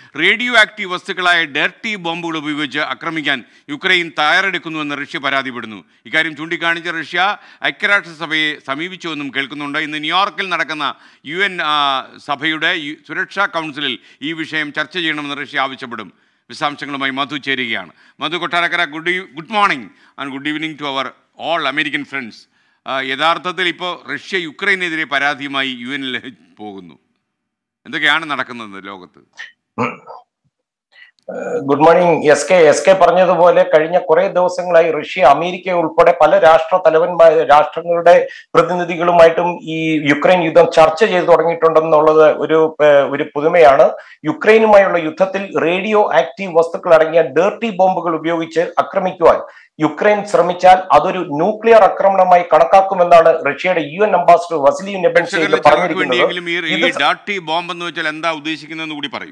radio active വസ്തുക്കളായ dirty ബോംബുകൾ ഉപയോഗിച്ച് ആക്രമിക്കാൻ യുക്രൈൻ തയ്യാറെടുക്കുന്നുവെന്ന് റഷ്യ പരാതിപ്പെടുന്നു ഇക്കാര്യം ചൂണ്ടിക്കാണിച്ച റഷ്യ ഐക്യരാഷ്ട്രസഭയെ സമീപിച്ചുവെന്നും കേൾക്കുന്നുണ്ട് ഇന്ന് ന്യൂയോർക്കിൽ നടക്കുന്ന യു എൻ സഭയുടെ യു- സുരക്ഷാ കൗൺസിലിൽ ഈ വിഷയം ചർച്ച ചെയ്യണമെന്ന് റഷ്യ ആവശ്യപ്പെടും വിശദാംശങ്ങളുമായി മധു ചേരുകയാണ് Madhu Kottarakkara good good morning and good evening to our all American friends യഥാർത്ഥത്തിൽ ഇപ്പോൾ റഷ്യ യുക്രൈനെതിരെ പരാതിയുമായി യു എനിൽ പോകുന്നു എന്തൊക്കെയാണ് നടക്കുന്നത് ലോകത്ത് good morning S K S K പറഞ്ഞതുപോലെ കഴിഞ്ഞ കുറെ ദിവസങ്ങളായി റഷ്യ അമേരിക്ക ഉൾപ്പെടെ പല രാഷ്ട്ര തലവന്മാർ രാഷ്ട്രങ്ങളുടെ പ്രതിനിധികളുമായിട്ടും ഈ യുക്രൈൻ യുദ്ധം ചർച്ച ചെയ്തു തുടങ്ങിയിട്ടുണ്ടെന്നുള്ളത് ഒരു ഏഹ്, ഒരു പുതുമയാണ് യുക്രൈനുമായുള്ള യുദ്ധത്തിൽ റേഡിയോ ആക്റ്റീവ് വസ്തുക്കൾ അടങ്ങിയ ഡേർട്ടി ബോംബുകൾ ഉപയോഗിച്ച് ആക്രമിക്കുവാൻ യുക്രൈൻ ശ്രമിച്ചാൽ അതൊരു ന്യൂക്ലിയർ ആക്രമണമായി കണക്കാക്കുമെന്നാണ് റഷ്യയുടെ യു എൻ അംബാസിഡർ വസിലി നെബൻഷയിൽ പ്രേക്ഷകരിലെ ചിലർക്ക് പറഞ്ഞിരിക്കുന്നത് വേണ്ടിയെങ്കിലും ഈ ഈ ഇത് ഡാർട്ടി ബോംബ് എന്ന് വെച്ചാൽ എന്താ ഉദ്ദേശിക്കുന്നതെന്ന് കൂടി പറയൂ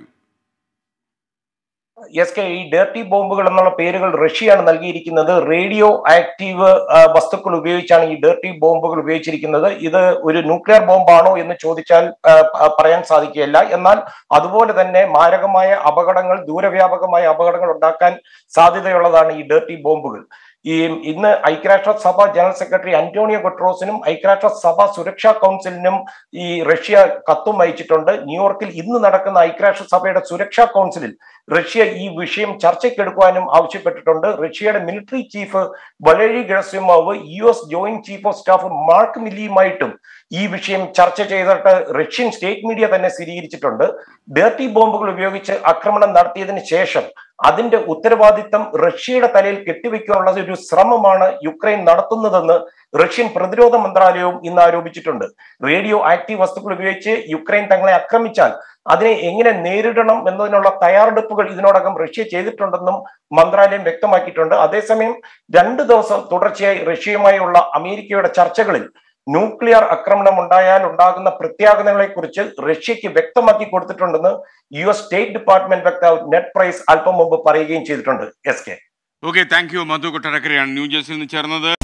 എസ് കെ ഈ ഡേർട്ടി ബോംബുകൾ എന്നുള്ള പേരുകൾ റഷ്യയാണ് നൽകിയിരിക്കുന്നത് റേഡിയോ ആക്റ്റീവ് ആ, വസ്തുക്കൾ ഉപയോഗിച്ചാണ് ഈ ഡേർട്ടി ബോംബുകൾ ഉപയോഗിച്ചിരിക്കുന്നത് ഇത് ഒരു ന്യൂക്ലിയർ ബോംബാണോ എന്ന് ചോദിച്ചാൽ ആ, പ- പറയാൻ സാധിക്കുകയില്ല എന്നാൽ അതുപോലെ തന്നെ മാരകമായ അപകടങ്ങൾ ദൂരവ്യാപകമായ അപകടങ്ങൾ ഉണ്ടാക്കാൻ സാധ്യതയുള്ളതാണ് ഈ ഡേർട്ടി ബോംബുകൾ ഈ ഇന്ന് ഐക്യരാഷ്ട്ര സഭ ജനറൽ സെക്രട്ടറി അന്റോണിയോ ഗൊട്രോസിനും ഐക്യരാഷ്ട്ര സഭ സുരക്ഷാ കൗൺസിലിനും ഈ റഷ്യ കത്തും അയച്ചിട്ടുണ്ട് ന്യൂയോർക്കിൽ ഇന്ന് നടക്കുന്ന ഐക്യരാഷ്ട്ര സഭയുടെ സുരക്ഷാ കൗൺസിലിൽ റഷ്യ ഈ വിഷയം ചർച്ചയ്ക്കെടുക്കുവാനും ആവശ്യപ്പെട്ടിട്ടുണ്ട് റഷ്യയുടെ military chief Valery Gerasimov U S joint chief of staff Mark മില്ലിയുമായിട്ടും ഈ വിഷയം ചർച്ച ചെയ്തിട്ട് റഷ്യൻ സ്റ്റേറ്റ് മീഡിയ തന്നെ സ്ഥിരീകരിച്ചിട്ടുണ്ട് ഡേർട്ടി ബോംബുകൾ ഉപയോഗിച്ച് ആക്രമണം നടത്തിയതിനു ശേഷം അതിന്റെ ഉത്തരവാദിത്തം റഷ്യയുടെ തലയിൽ കെട്ടിവെക്കാനുള്ള ഒരു ശ്രമമാണ് യുക്രൈൻ നടത്തുന്നതെന്ന് റഷ്യൻ പ്രതിരോധ മന്ത്രാലയവും ഇന്ന് ആരോപിച്ചിട്ടുണ്ട് റേഡിയോ ആക്റ്റീവ് വസ്തുക്കൾ ഉപയോഗിച്ച് യുക്രൈൻ തങ്ങളെ ആക്രമിച്ചാൽ അതിനെ എങ്ങനെ നേരിടണം എന്നതിനുള്ള തയ്യാറെടുപ്പുകൾ ഇതിനോടകം റഷ്യ ചെയ്തിട്ടുണ്ടെന്നും മന്ത്രാലയം വ്യക്തമാക്കിയിട്ടുണ്ട് അതേസമയം രണ്ട് ദിവസം തുടർച്ചയായി റഷ്യയുമായുള്ള അമേരിക്കയുടെ ചർച്ചകളിൽ ന്യൂക്ലിയർ ആക്രമണം ഉണ്ടായാൽ ഉണ്ടാകുന്ന പ്രത്യാഘാതങ്ങളെ കുറിച്ച് റഷ്യക്ക് വ്യക്തമാക്കി കൊടുത്തിട്ടുണ്ടെന്ന് യു എസ് സ്റ്റേറ്റ് ഡിപ്പാർട്ട്മെന്റ് വക്താവ് നെറ്റ് പ്രൈസ് അല്പം മുമ്പ് പറയുകയും ചെയ്തിട്ടുണ്ട് S K okay thank you Madhu കൊട്ടാരക്കരയാണ് ന്യൂജേഴ്സിയിൽ നിന്ന് ചേർന്നത്